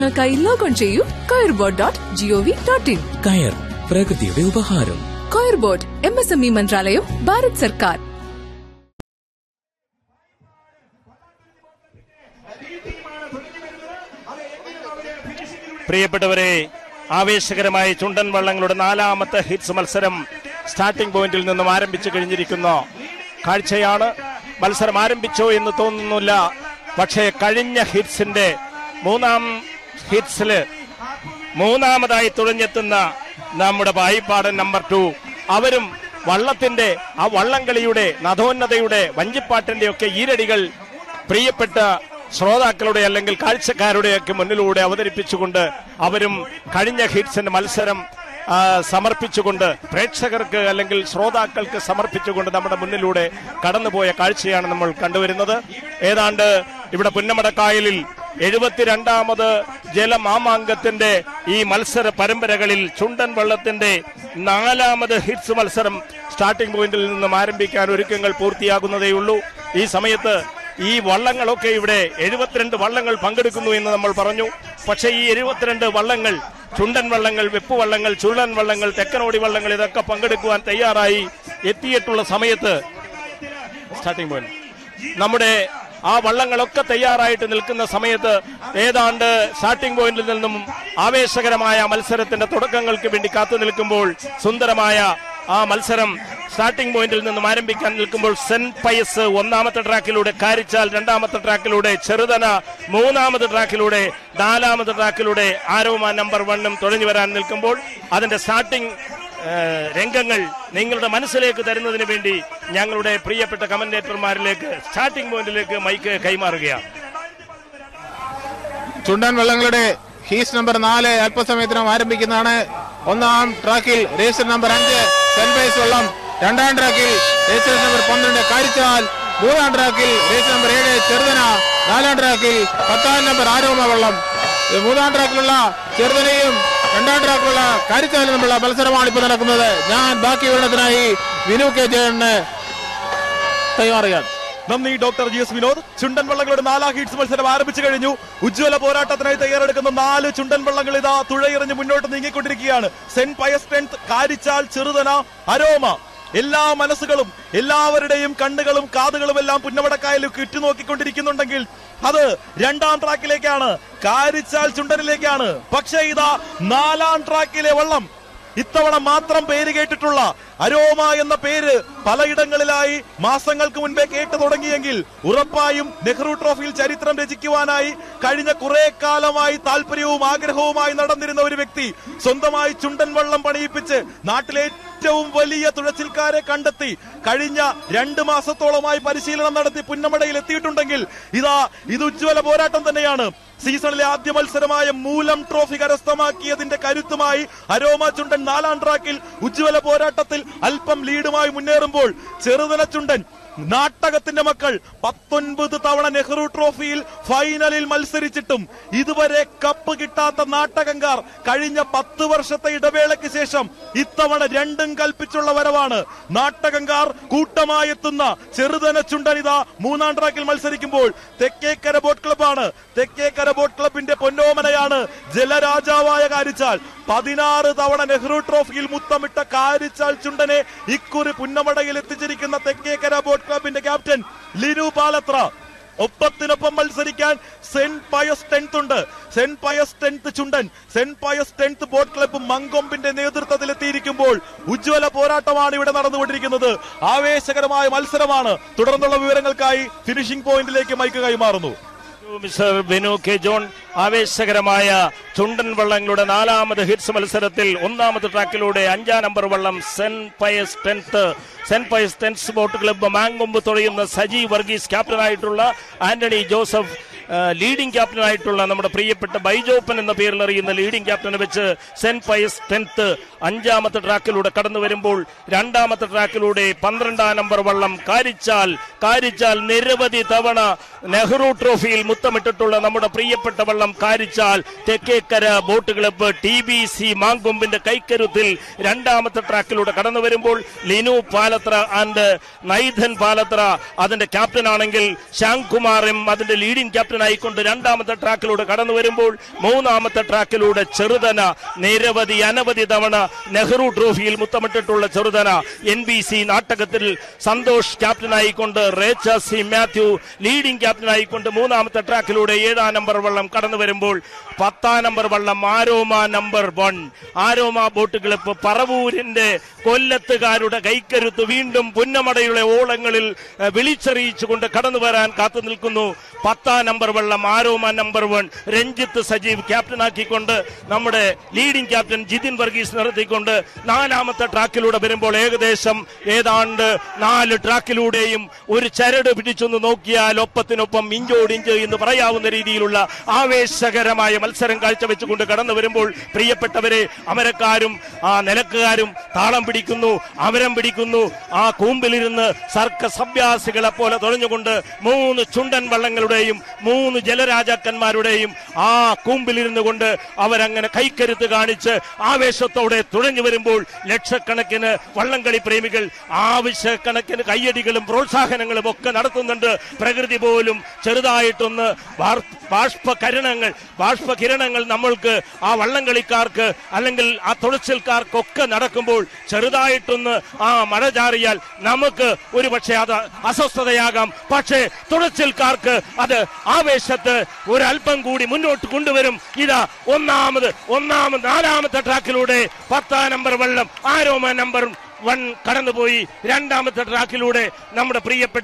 ക്കായി ലോഗോൺ ചെയ്യൂ coir board dot G O V dot in കയർ പ്രകൃതിയുടെ ഉപഹാരം coir board M S M E മന്ത്രാലയം ഭാരത് സർക്കാർ പ്രിയപ്പെട്ടവരെ ആവേശകരമായ ചുണ്ടൻ വള്ളങ്ങളുടെ നാലാമത്തെ ഹിറ്റ്സ് മത്സരം സ്റ്റാർട്ടിംഗ് പോയിന്റിൽ നിന്നും ആരംഭിച്ചു കഴിഞ്ഞിരിക്കുന്ന കാഴ്ചയാണ് മത്സരം ആരംഭിച്ചോ എന്ന് തോന്നുന്നില്ല പക്ഷേ കഴിഞ്ഞ ഹിറ്റ്സിന്റെ മൂന്നാം ഹിറ്റ്സില് മൂന്നാമതായി തുഴഞ്ഞെത്തുന്ന നമ്മുടെ പായിപ്പാടൻ നമ്പർ ടു അവരും വള്ളത്തിന്റെ ആ വള്ളംകളിയുടെ നഥോന്നതയുടെ വഞ്ചിപ്പാട്ടിന്റെ ഒക്കെ ഈരടികൾ പ്രിയപ്പെട്ട ശ്രോതാക്കളുടെ അല്ലെങ്കിൽ കാഴ്ചക്കാരുടെയൊക്കെ മുന്നിലൂടെ അവതരിപ്പിച്ചുകൊണ്ട് അവരും കഴിഞ്ഞ ഹിറ്റ്സിന്റെ മത്സരം ആ, സമർപ്പിച്ചുകൊണ്ട് പ്രേക്ഷകർക്ക് അല്ലെങ്കിൽ ശ്രോതാക്കൾക്ക് സമർപ്പിച്ചുകൊണ്ട് നമ്മുടെ മുന്നിലൂടെ കടന്നുപോയ കാഴ്ചയാണ് നമ്മൾ കണ്ടുവരുന്നത് ഏതാണ്ട് ഇവിടെ പുന്നമടക്കായലിൽ എഴുപത്തിരണ്ടാമത് ജലമാമാങ്കത്തിന്റെ ഈ മത്സര പരമ്പരകളിൽ ചുണ്ടൻ വള്ളത്തിന്റെ നാലാമത് ഹിറ്റ്സ് മത്സരം സ്റ്റാർട്ടിംഗ് പോയിന്റിൽ നിന്നും ആരംഭിക്കാൻ ഒരുക്കങ്ങൾ പൂർത്തിയാകുന്നതേയുള്ളൂ ഈ സമയത്ത് ഈ വള്ളങ്ങളൊക്കെ ഇവിടെ എഴുപത്തിരണ്ട് വള്ളങ്ങൾ പങ്കെടുക്കുന്നു എന്ന് നമ്മൾ പറഞ്ഞു പക്ഷേ ഈ എഴുപത്തിരണ്ട് വള്ളങ്ങൾ ചുണ്ടൻ വള്ളങ്ങൾ വെപ്പ് വള്ളങ്ങൾ ചുള്ളൻ വള്ളങ്ങൾ തെക്കനോടി വള്ളങ്ങൾ ഇതൊക്കെ പങ്കെടുക്കുവാൻ തയ്യാറായി എത്തിയിട്ടുള്ള സമയത്ത് സ്റ്റാർട്ടിംഗ് പോയിന്റ് നമ്മുടെ ആ വള്ളങ്ങളൊക്കെ തയ്യാറായിട്ട് നിൽക്കുന്ന സമയത്ത് ഏതാണ്ട് സ്റ്റാർട്ടിംഗ് പോയിന്റിൽ നിന്നും ആവേശകരമായ മത്സരത്തിന്റെ തുടക്കങ്ങൾക്ക് വേണ്ടി കാത്തു നിൽക്കുമ്പോൾ സുന്ദരമായ ആ മത്സരം സ്റ്റാർട്ടിംഗ് പോയിന്റിൽ നിന്നും ആരംഭിക്കാൻ നിൽക്കുമ്പോൾ സെന്റ് പയസ് ഒന്നാമത്തെ ട്രാക്കിലൂടെ കാരിച്ചാൽ രണ്ടാമത്തെ ട്രാക്കിലൂടെ ചെറുതന മൂന്നാമത്തെ ട്രാക്കിലൂടെ നാലാമത്തെ ട്രാക്കിലൂടെ ആരോമ നമ്പർ വണ്ണും തുഴഞ്ഞു വരാൻ നിൽക്കുമ്പോൾ അതിന്റെ സ്റ്റാർട്ടിംഗ് ഏഹ് രംഗങ്ങൾ നിങ്ങളുടെ മനസ്സിലേക്ക് തരുന്നതിന് വേണ്ടി ഞങ്ങളുടെ പ്രിയപ്പെട്ട കമന്റേറ്റർമാരിലേക്ക് സ്റ്റാർട്ടിംഗ് പോയിന്റിലേക്ക് മൈക്ക് കൈമാറുകയാണ് ചുണ്ടൻ വള്ളങ്ങളുടെ ഹീസ് നമ്പർ നാല് അല്പസമയത്തിനും ആരംഭിക്കുന്നതാണ് ഒന്നാം ട്രാക്കിൽ രജിസ്റ്റർ നമ്പർ അഞ്ച് സെന്റ് ബൈസ് വള്ളം രണ്ടാം ട്രാക്കിൽ രജിസ്റ്റർ നമ്പർ പന്ത്രണ്ട് കാരിച്ചാൽ മൂന്നാം ട്രാക്കിൽ രജിസ്റ്റർ നമ്പർ ഏഴ് ചെറുതന നാലാം ട്രാക്കിൽ പത്താം നമ്പർ ആരോമ വള്ളം ഈ മൂന്നാം ട്രാക്കിലുള്ള ചെറുതനയും രണ്ടാം ട്രാക്കിലുള്ള കാരിച്ചാലും തമ്മിലുള്ള മത്സരമാണ് ഇപ്പോൾ നടക്കുന്നത് ഞാൻ ബാക്കി വിവരണത്തിനായി വിനു കെ ജയന് കൈമാറുകയാണ് നന്ദി ഡോക്ടർ ജി എസ് വിനോദ് ചുണ്ടൻ വള്ളങ്ങളുടെ നാലാം ഹീറ്റ്സ് മത്സരം ആരംഭിച്ചു കഴിഞ്ഞു ഉജ്ജ്വല പോരാട്ടത്തിനായി തയ്യാറെടുക്കുന്ന നാല് ചുണ്ടൻ വള്ളങ്ങൾ ഇതാ തുഴയെറിഞ്ഞ് മുന്നോട്ട് നീങ്ങിക്കൊണ്ടിരിക്കുകയാണ് saint Pius tenth Karichal Cheruthana Aroma എല്ലാ മനസ്സുകളും എല്ലാവരുടെയും കണ്ണുകളും കാതുകളും എല്ലാം പുന്നമടക്കായലേക്ക് ഉറ്റുനോക്കിക്കൊണ്ടിരിക്കുന്നുണ്ടെങ്കിൽ അത് രണ്ടാം ട്രാക്കിലേക്കാണ് കാരിച്ചാൽ ചുണ്ടനിലേക്കാണ് പക്ഷേ ഇതാ നാലാം ട്രാക്കിലെ വള്ളം ഇത്തവണ മാത്രം പേര് കേട്ടിട്ടുള്ള അരോമ എന്ന പേര് പലയിടങ്ങളിലായി മാസങ്ങൾക്ക് മുൻപേ കേട്ടു തുടങ്ങിയെങ്കിൽ ഉറപ്പായും നെഹ്റു ട്രോഫിയിൽ ചരിത്രം രചിക്കുവാനായി കഴിഞ്ഞ കുറെ കാലമായി താല്പര്യവും ആഗ്രഹവുമായി നടന്നിരുന്ന ഒരു വ്യക്തി സ്വന്തമായി ചുണ്ടൻ വള്ളം പണിയിപ്പിച്ച് നാട്ടിലെ ഏറ്റവും വലിയ തുഴച്ചിൽക്കാരെ കണ്ടെത്തി കഴിഞ്ഞ രണ്ട് മാസത്തോളമായി പരിശീലനം നടത്തി പുന്നമടയിൽ എത്തിയിട്ടുണ്ടെങ്കിൽ ഇതാ ഇത് ഉജ്ജ്വല പോരാട്ടം തന്നെയാണ് സീസണിലെ ആദ്യ മത്സരമായ മൂലം ട്രോഫി കരസ്ഥമാക്കിയതിന്റെ കരുത്തുമായി അരോമ ചുണ്ടൻ നാലാം ട്രാക്കിൽ ഉജ്ജ്വല പോരാട്ടത്തിൽ അല്പം ലീഡുമായി മുന്നേറുമ്പോൾ ചെറുതല ചുണ്ടൻ നാട്ടകത്തിന്റെ മക്കൾ പത്തൊൻപത് തവണ നെഹ്റു ട്രോഫിയിൽ ഫൈനലിൽ മത്സരിച്ചിട്ടും ഇതുവരെ കപ്പ് കിട്ടാത്ത നാട്ടകങ്കാർ കഴിഞ്ഞ പത്ത് വർഷത്തെ ഇടവേളയ്ക്ക് ശേഷം ഇത്തവണ രണ്ടും കൽപ്പിച്ചുള്ള വരവാണ് നാട്ടകങ്കാർ കൂട്ടമായി എത്തുന്ന ചെറുതന ചുണ്ടനിത മൂന്നാം ട്രാക്കിൽ മത്സരിക്കുമ്പോൾ തെക്കേക്കര ബോട്ട് ക്ലബാണ് തെക്കേക്കര ബോട്ട് ക്ലബിന്റെ പൊന്നോമനയാണ് ജലരാജാവായ കാരിച്ചാൽ പതിനാറ് തവണ നെഹ്റു ട്രോഫിയിൽ മുത്തമിട്ട കാരിച്ചാൽ ചുണ്ടനെ ഇക്കുറി പുന്നമടയിൽ എത്തിച്ചിരിക്കുന്ന തെക്കേക്കര ബോട്ട് ക്ലബിന്റെ ക്യാപ്റ്റൻ ലിനു പാലത്ര ഒപ്പത്തിനൊപ്പം മത്സരിക്കാൻ സെന്റ് പയസ് ടെൻത്ത് ഉണ്ട് സെന്റ് പയസ് ടെൻത്ത് ചുണ്ടൻ saint Pius tenth boat club മങ്കൊമ്പിന്റെ നേതൃത്വത്തിൽ എത്തിയിരിക്കുമ്പോൾ ഉജ്ജ്വല പോരാട്ടമാണ് ഇവിടെ നടന്നുകൊണ്ടിരിക്കുന്നത് ആവേശകരമായ മത്സരമാണ് തുടർന്നുള്ള വിവരങ്ങൾക്കായി ഫിനിഷിംഗ് പോയിന്റിലേക്ക് മൈക്ക് കൈമാറുന്നു മിസ്റ്റർ ബിനു കെ ജോൺ ആവേശകരമായ ചുണ്ടൻ വള്ളങ്ങളുടെ നാലാമത് ഹിറ്റ്സ് മത്സരത്തിൽ ഒന്നാമത് ട്രാക്കിലൂടെ അഞ്ചാം നമ്പർ വള്ളം saint Pius tenth saint Pius tenth boat club Mankombu തുഴയുന്ന സജി വർഗീസ് ക്യാപ്റ്റനായിട്ടുള്ള ആന്റണി ജോസഫ് ആ, ലീഡിംഗ് ക്യാപ്റ്റനായിട്ടുള്ള നമ്മുടെ പ്രിയപ്പെട്ട ബൈജോപ്പൻ എന്ന പേരിൽ അറിയുന്ന ലീഡിംഗ് ക്യാപ്റ്റനെ വെച്ച് സെന്റ് പയസ് ടെൻത്ത് അഞ്ചാമത്തെ ട്രാക്കിലൂടെ കടന്നു വരുമ്പോൾ രണ്ടാമത്തെ ട്രാക്കിലൂടെ പന്ത്രണ്ടാം നമ്പർ വള്ളം കാരിച്ചാൽ കാരിച്ചാൽ നിരവധി തവണ നെഹ്റു ട്രോഫിയിൽ മുത്തമിട്ടിട്ടുള്ള നമ്മുടെ പ്രിയപ്പെട്ട വള്ളം Karichal Thekkekara boat club T B C മാങ്കൊമ്പിന്റെ കൈക്കരുത്തിൽ രണ്ടാമത്തെ ട്രാക്കിലൂടെ കടന്നു വരുമ്പോൾ ലിനു പാലത്ര ആൻഡ് നൈഥൻ പാലത്ര അതിന്റെ ക്യാപ്റ്റൻ ആണെങ്കിൽ ശ്യാംകുമാറും അതിന്റെ ലീഡിംഗ് ക്യാപ്റ്റൻ ക്യാപ്റ്റനായിക്കൊണ്ട് രണ്ടാമത്തെ ട്രാക്കിലൂടെ കടന്നു വരുമ്പോൾ മൂന്നാമത്തെ ട്രാക്കിലൂടെ ചെറുതന നിരവധി അനവധി തവണ നെഹ്റു ട്രോഫിയിൽ മുത്തമിട്ടിട്ടുള്ള ചെറുതന എൻ ബി സി നാട്ടകത്തിൽ സന്തോഷ് ക്യാപ്റ്റനായിക്കൊണ്ട് റേച്ച സി മാത്യു ലീഡിംഗ് ക്യാപ്റ്റനായിക്കൊണ്ട് മൂന്നാമത്തെ ട്രാക്കിലൂടെ ഏഴാം നമ്പർ വള്ളം കടന്നു വരുമ്പോൾ പത്താം നമ്പർ വള്ളം Aroma number one Aroma boat club പറവൂരിന്റെ കൊല്ലത്തുകാരുടെ കൈക്കരുത്ത് വീണ്ടും പുന്നമടയുടെ ഓളങ്ങളിൽ ഏഹ്, വിളിച്ചറിയിച്ചുകൊണ്ട് കടന്നു വരാൻ കാത്തു നിൽക്കുന്നു പത്താം നമ്പർ വള്ളം Aroma number one Ranjith Sajeev ക്യാപ്റ്റനാക്കിക്കൊണ്ട് നമ്മുടെ ലീഡിംഗ് ക്യാപ്റ്റൻ ജിതിൻ വർഗീസ് നിർത്തിക്കൊണ്ട് നാലാമത്തെ ട്രാക്കിലൂടെ വരുമ്പോൾ ഏകദേശം ഏതാണ്ട് നാല് ട്രാക്കിലൂടെയും ഒരു ചരട് പിടിച്ചൊന്ന് നോക്കിയാൽ ഒപ്പത്തിനൊപ്പം ഇഞ്ചോടിഞ്ച് എന്ന് പറയാവുന്ന രീതിയിലുള്ള ആവേശകരമായ മത്സരം കാഴ്ചവെച്ചുകൊണ്ട് കടന്നു വരുമ്പോൾ പ്രിയപ്പെട്ടവരെ അമരക്കാരും ആ നിലക്കുകാരും താളം പിടിക്കുന്നു അമരം പിടിക്കുന്നു ആ കൂമ്പിലിരുന്ന് സർക്കസ് അഭ്യാസികളെ പോലെ തുഴഞ്ഞുകൊണ്ട് മൂന്ന് ചുണ്ടൻ വള്ളങ്ങളുടെയും മൂന്ന് ജലരാജാക്കന്മാരുടെയും ആ കൂമ്പിലിരുന്നു കൊണ്ട് അവരങ്ങനെ കൈക്കരുത്ത് കാണിച്ച് ആവേശത്തോടെ തുഴഞ്ഞു വരുമ്പോൾ ലക്ഷക്കണക്കിന് വള്ളംകളി പ്രേമികൾ ആവശ്യക്കണക്കിന് കയ്യടികളും പ്രോത്സാഹനങ്ങളും ഒക്കെ നടത്തുന്നുണ്ട് പ്രകൃതി പോലും ചെറുതായിട്ടൊന്ന് വാർ- ബാഷ്പകരണങ്ങൾ ബാഷ്പകിരണങ്ങൾ നമ്മൾക്ക് ആ വള്ളംകളിക്കാർക്ക് അല്ലെങ്കിൽ ആ തുഴച്ചിൽക്കാർക്കൊക്കെ നടക്കുമ്പോൾ ചെറുതായിട്ടൊന്ന് ആ മഴ ചാറിയാൽ നമുക്ക് ഒരു പക്ഷേ അത് അസ്വസ്ഥതയാകാം പക്ഷേ തുഴച്ചിൽക്കാർക്ക് അത് ആവേശത്ത് ഒരല്പം കൂടി മുന്നോട്ട് കൊണ്ടുവരും ഇതാ ഒന്നാമത് ഒന്നാമത് നാലാമത്തെ ട്രാക്കിലൂടെ പത്താം നമ്പർ വെള്ളം ആരോമ നമ്പർ വൺ കടന്നുപോയി രണ്ടാമത്തെ ട്രാക്കിലൂടെ നമ്മുടെ പ്രിയപ്പെട്ട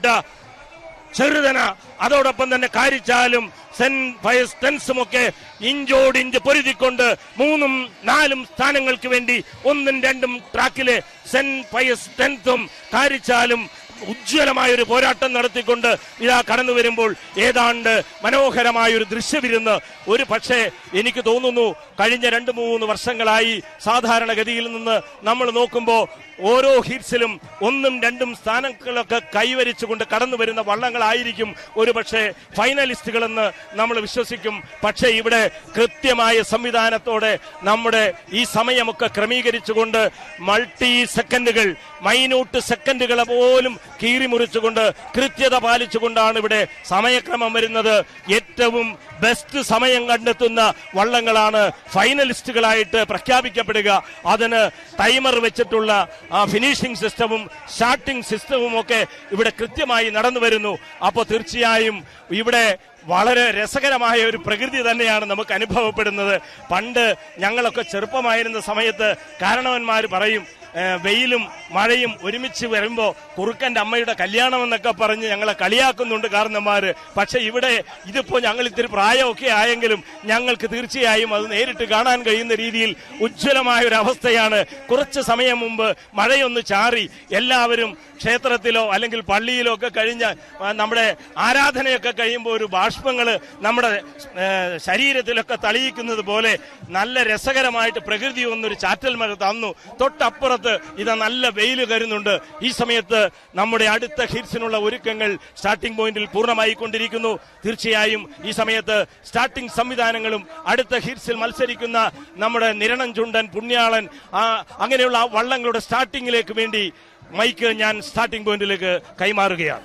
ചെറുതന അതോടൊപ്പം തന്നെ കാരിച്ചാലും സെന്റ് ഫയസ് ടെൻസും ഒക്കെ ഇഞ്ചോടിഞ്ച് പൊരുതിക്കൊണ്ട് മൂന്നും നാലും സ്ഥാനങ്ങൾക്ക് വേണ്ടി ഒന്നും രണ്ടും ട്രാക്കിലെ സെന്റ് ഫയസ് ടെൻത്തും കാരിച്ചാലും ഉജ്ജ്വലമായ ഒരു പോരാട്ടം നടത്തിക്കൊണ്ട് ഇതാ കടന്നു വരുമ്പോൾ ഏതാണ്ട് മനോഹരമായ ഒരു ദൃശ്യവിരുന്ന് ഒരു പക്ഷേ എനിക്ക് തോന്നുന്നു കഴിഞ്ഞ രണ്ട് മൂന്ന് വർഷങ്ങളായി സാധാരണഗതിയിൽ നിന്ന് നമ്മൾ നോക്കുമ്പോൾ ഓരോ ഹിറ്റ്സിലും ഒന്നും രണ്ടും സ്ഥാനങ്ങളൊക്കെ കൈവരിച്ചുകൊണ്ട് കടന്നു വരുന്ന വള്ളങ്ങളായിരിക്കും ഒരു പക്ഷേ ഫൈനലിസ്റ്റുകളെന്ന് നമ്മൾ വിശ്വസിക്കും പക്ഷേ ഇവിടെ കൃത്യമായ സംവിധാനത്തോടെ നമ്മുടെ ഈ സമയമൊക്കെ ക്രമീകരിച്ചുകൊണ്ട് മൾട്ടി സെക്കൻഡുകൾ മൈന്യൂട്ട് സെക്കൻഡുകളെ പോലും കീറിമുറിച്ചുകൊണ്ട് കൃത്യത പാലിച്ചുകൊണ്ടാണ് ഇവിടെ സമയക്രമം വരുന്നത് ഏറ്റവും ബെസ്റ്റ് സമയം കണ്ടെത്തുന്ന വള്ളങ്ങളാണ് ഫൈനലിസ്റ്റുകളായിട്ട് പ്രഖ്യാപിക്കപ്പെടുക അതിന് ടൈമർ വെച്ചിട്ടുള്ള ആ ഫിനിഷിംഗ് സിസ്റ്റവും സ്റ്റാർട്ടിംഗ് സിസ്റ്റവും ഒക്കെ ഇവിടെ കൃത്യമായി നടന്നു വരുന്നു അപ്പോൾ തീർച്ചയായും ഇവിടെ വളരെ രസകരമായ ഒരു പ്രകൃതി തന്നെയാണ് നമുക്ക് അനുഭവപ്പെടുന്നത് പണ്ട് ഞങ്ങളൊക്കെ ചെറുപ്പമായിരുന്ന സമയത്ത് കാരണവന്മാർ പറയും ഏ, വെയിലും മഴയും ഒരുമിച്ച് വരുമ്പോ കുറുക്കന്റെ അമ്മയുടെ കല്യാണം എന്നൊക്കെ പറഞ്ഞ് ഞങ്ങളെ കളിയാക്കുന്നുണ്ട് കാരണന്മാര് പക്ഷെ ഇവിടെ ഇതിപ്പോ ഞങ്ങൾ ഇത്തിരി പ്രായമൊക്കെ ആയെങ്കിലും ഞങ്ങൾക്ക് തീർച്ചയായും അത് നേരിട്ട് കാണാൻ കഴിയുന്ന രീതിയിൽ ഉജ്ജ്വലമായ ഒരു അവസ്ഥയാണ് കുറച്ച് സമയം മുമ്പ് മഴയൊന്ന് ചാറി എല്ലാവരും ക്ഷേത്രത്തിലോ അല്ലെങ്കിൽ പള്ളിയിലോ ഒക്കെ കഴിഞ്ഞ ആ, നമ്മുടെ ആരാധനയൊക്കെ കഴിയുമ്പോൾ ഒരു ബാഷ്പങ്ങൾ നമ്മുടെ ഏ, ശരീരത്തിലൊക്കെ തളിയിക്കുന്നത് പോലെ നല്ല രസകരമായിട്ട് പ്രകൃതി ഒന്നൊരു ചാറ്റൽ മഴ തന്നു തൊട്ടപ്പുറത്ത് ഇതാ നല്ല വെയിൽ കരുന്നുണ്ട് ഈ സമയത്ത് നമ്മുടെ അടുത്ത ഹിറ്റ്സിനുള്ള ഒരുക്കങ്ങൾ സ്റ്റാർട്ടിംഗ് പോയിന്റിൽ പൂർണ്ണമായി കൊണ്ടിരിക്കുന്നു തീർച്ചയായും ഈ സമയത്ത് സ്റ്റാർട്ടിംഗ് സംവിധാനങ്ങളും അടുത്ത ഹിറ്റ്സിൽ മത്സരിക്കുന്ന നമ്മുടെ നിരണം ചുണ്ടൻ പുണ്യാളൻ ആ, അങ്ങനെയുള്ള ആ വള്ളങ്ങളുടെ സ്റ്റാർട്ടിങ്ങിലേക്ക് വേണ്ടി മൈക്ക് ഞാൻ സ്റ്റാർട്ടിംഗ് പോയിന്റിലേക്ക് കൈമാറുകയാണ്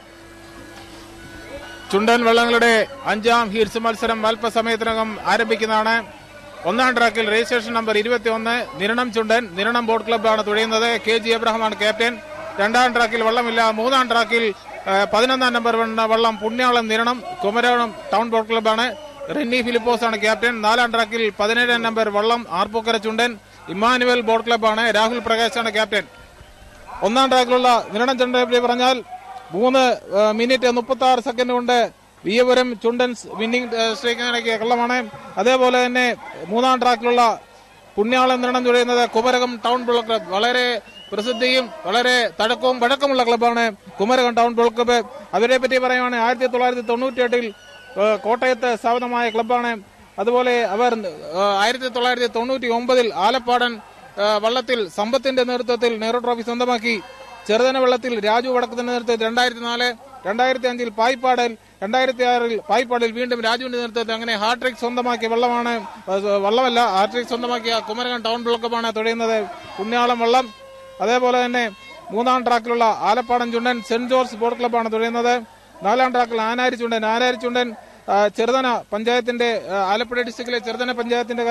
ചുണ്ടൻ വള്ളങ്ങളുടെ അഞ്ചാം ഹീർസ് മത്സരം അല്പസമയത്തിനകം ആരംഭിക്കുന്നതാണ് ഒന്നാം ട്രാക്കിൽ രജിസ്ട്രേഷൻ നമ്പർ ഇരുപത്തി ഒന്ന് നിരണം ചുണ്ടൻ നിരണം ബോട്ട് ക്ലബ്ബാണ് തുഴയുന്നത് കെ ജി എബ്രഹാമാണ് ക്യാപ്റ്റൻ രണ്ടാം ട്രാക്കിൽ വള്ളമില്ല മൂന്നാം ട്രാക്കിൽ ആ, പതിനൊന്നാം നമ്പർ വന്ന വള്ളം പുണ്യാളം നിരണം കുമരകം ടൗൺ ബോട്ട് ക്ലബ്ബാണ് റെന്നി ഫിലിപ്പോസ് ആണ് ക്യാപ്റ്റൻ നാലാം ട്രാക്കിൽ പതിനേഴാം നമ്പർ വള്ളം ആർപ്പൂക്കര ചുണ്ടൻ ഇമ്മാനുവൽ ബോട്ട് ക്ലബ്ബാണ് രാഹുൽ പ്രകാശാണ് ക്യാപ്റ്റൻ ഒന്നാം ട്രാക്കിലുള്ള നിരണം ചുണ്ടനെ പറഞ്ഞാൽ മൂന്ന് ആ, മിനിറ്റ് മുപ്പത്തി ആറ് സെക്കൻഡ് കൊണ്ട് വിയപുരം ചുണ്ടൻസ് വിന്നിംഗ് സ്ട്രൈക്ക് നടക്കിയ കള്ളമാണ് അതേപോലെ തന്നെ മൂന്നാം ട്രാക്കിലുള്ള പുണ്യാളം നിരണം തുഴയുന്നത് കുമരകം ടൗൺ ബോൾ ക്ലബ് വളരെ പ്രസിദ്ധിയും വളരെ തഴക്കവും വഴക്കമുള്ള ക്ലബ്ബാണ് കുമരകം ടൗൺ ബോൾ ക്ലബ്ബ് അവരെ പറ്റി പറയുവാണെങ്കിൽ ആയിരത്തി തൊള്ളായിരത്തി തൊണ്ണൂറ്റി എട്ടിൽ കോട്ടയത്ത് സ്ഥാപിതമായ ക്ലബ്ബാണ് അതുപോലെ അവർ ആയിരത്തി തൊള്ളായിരത്തി തൊണ്ണൂറ്റി ഒമ്പതിൽ ആലപ്പാടൻ ആ, വള്ളത്തിൽ സമ്പത്തിന്റെ നേതൃത്വത്തിൽ നെഹ്റു ട്രോഫി സ്വന്തമാക്കി ചെറുതന വെള്ളത്തിൽ രാജു വടക്കത്തിന്റെ നേതൃത്വത്തിൽ രണ്ടായിരത്തി നാല് രണ്ടായിരത്തി അഞ്ചിൽ പായ്പാടൽ രണ്ടായിരത്തി ആറിൽ പായ്പാടിൽ വീണ്ടും രാജുവിന്റെ നേതൃത്വത്തിൽ അങ്ങനെ ഹാട്രിക് സ്വന്തമാക്കിയ വള്ളമാണ് അത് വള്ളമല്ല ഹാട്രിക് സ്വന്തമാക്കിയ കുമരകം ടൗൺ ബ്ലോക്കമാണ് തുഴയുന്നത് പുണ്യാളം വള്ളം അതേപോലെ തന്നെ മൂന്നാം ട്രാക്കിലുള്ള ആലപ്പാടൻ ചുണ്ടൻ സെന്റ് ജോർജ് ബോട്ട് ക്ലബ്ബാണ് തുഴയുന്നത് നാലാം ട്രാക്കിൽ ആനാരി ചുണ്ടൻ ആനാരി ചുണ്ടൻ ആ, ചെറുതന പഞ്ചായത്തിന്റെ ആ, ആലപ്പുഴ ഡിസ്ട്രിക്റ്റിലെ ചെറുതന പഞ്ചായത്തിന്റെ